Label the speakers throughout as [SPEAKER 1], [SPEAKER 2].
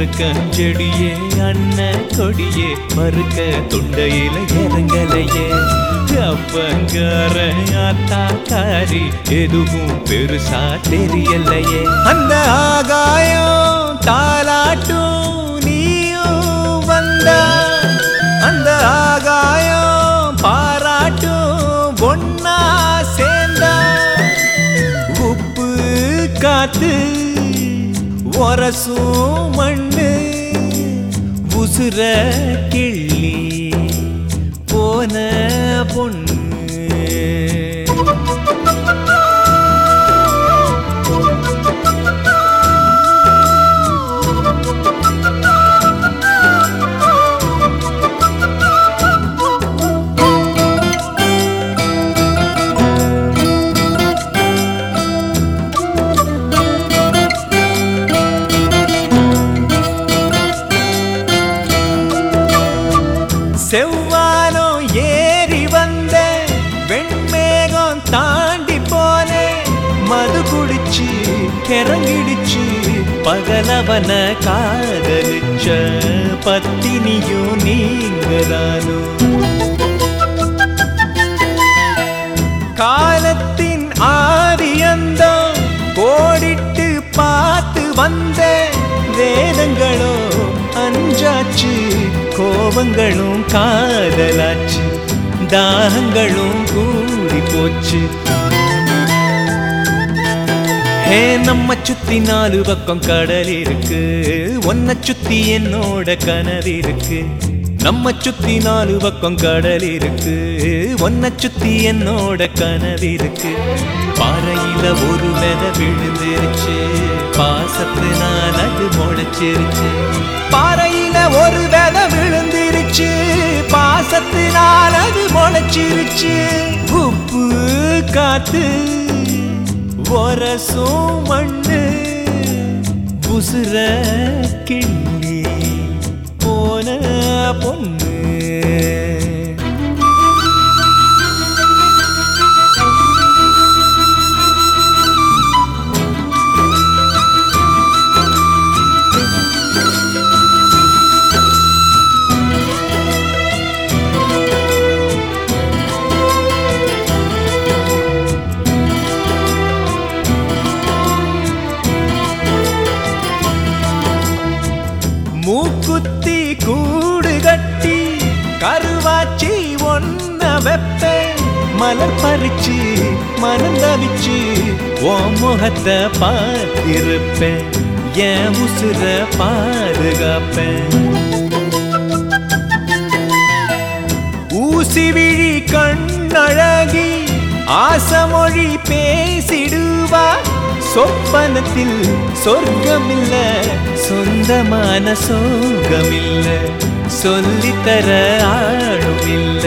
[SPEAKER 1] எருக்கஞ்செடியே அண்ணன் கொடியே மறுக்க தொண்டையில இறங்கலையே அப்பங்கார ஆத்தாக்காரி எதுவும் பெருசா தெரியலையே அந்த ஆகாயம் தாலாட்டும் நீயும் வந்தா அந்த ஆகாயம் பாராட்டும் ஒன்னா சேர்ந்தா உப்பு காத்து ஒரசும் மண்ணு உசுர கிள்ளி போன பொண்ணு செவ்வானம் ஏறி வந்த வெண்மேகம் தாண்டி போனே மது குடிச்சு கிறங்கிடுச்சு பகலவன காதலிச்ச பத்தினியும் நீங்கதானும் காலத்தின் ஆதியந்தம் கோடிட்டு பார்த்து வந்த வேதங்களோ அஞ்சாச்சு கோபங்களும் காதலாச்சு தாகங்களும் கூடி போச்சு ஹே நம்ம சுத்தி நாலு பக்கம் கடல் இருக்கு ஒன்ன சுத்தி என்னோட கனவு இருக்கு நம்ம சுத்தி நாலு பக்கம் கடல் இருக்கு ஒன்ன சுத்தி என்னோட கனவு இருக்கு பாறையில ஒரு வித விழுந்துருச்சு பாசத்தினால் அது முளைச்சிருச்சு பாறையில ஒரு வித விழுந்துருச்சு பாசத்தினால் அது முளைச்சிருச்சு உப்பு காத்து ஒரசும் மண்ணு உசுர கிள்ளி போன பொண்ணு மூக்குத்தி கூடு கட்டி கருவாச்சி ஒன்ன வெப்ப மலர் பறிச்சு மனம் தவிச்சு ஓ முகத்தை பார்த்திருப்பேன் என் உசுர பாதுகாப்பேன் ஊசி விழி கண்ணழகி ஆசமொழி பேசிடுவா சொப்பனத்தில் சொர்க்கமில்ல சொந்தமான சோகமில்ல சொல்லித்தர ஆளும் இல்ல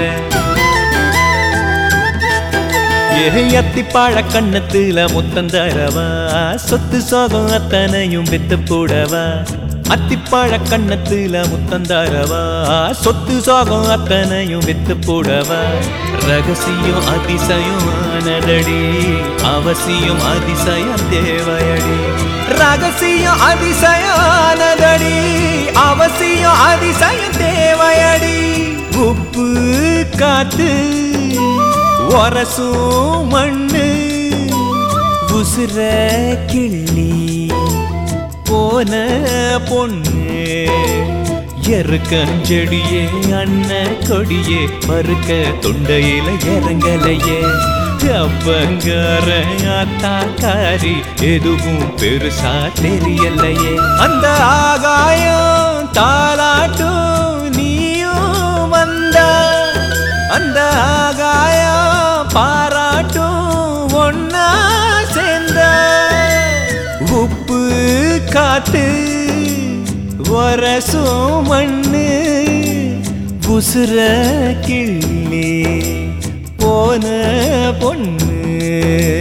[SPEAKER 1] அத்திப்பாழ கண்ணத்துல முத்தம் தரவா சொத்து சோகம் அத்தனையும் வித்து போடவா அத்திப்பாழ கண்ணத்துல முத்தம் தரவா சொத்து சோகம் அத்தனையும் வித்து போடவா ரகசியம் அதிசயம் ஆனதடி அவசியம் அதிசயம் தேவையடி ரகசியம் அதிசயம் ஆனதடி அவசியம் அதிசயம் தேவையடி உப்பு காத்து ஒரசும் மண்ணு உசுர கிள்ளி போன பொண்ணு எருக்கஞ்செடியே அண்ணன் கொடியே மறுக்க தொண்டையில இறங்கலையே அப்பங்கார ஆத்தாக்காரி எதுவும் பெருசா தெரியலையே அந்த ஆகாயம் தாலாட்டும் நீயும் வந்தா அந்த ஆகாயம் பாராட்டும் ஒன்னா சேர்ந்த உப்பு காத்து ஒரசும் மண்ணு உசுர கிள்ளி போன பொண்ணு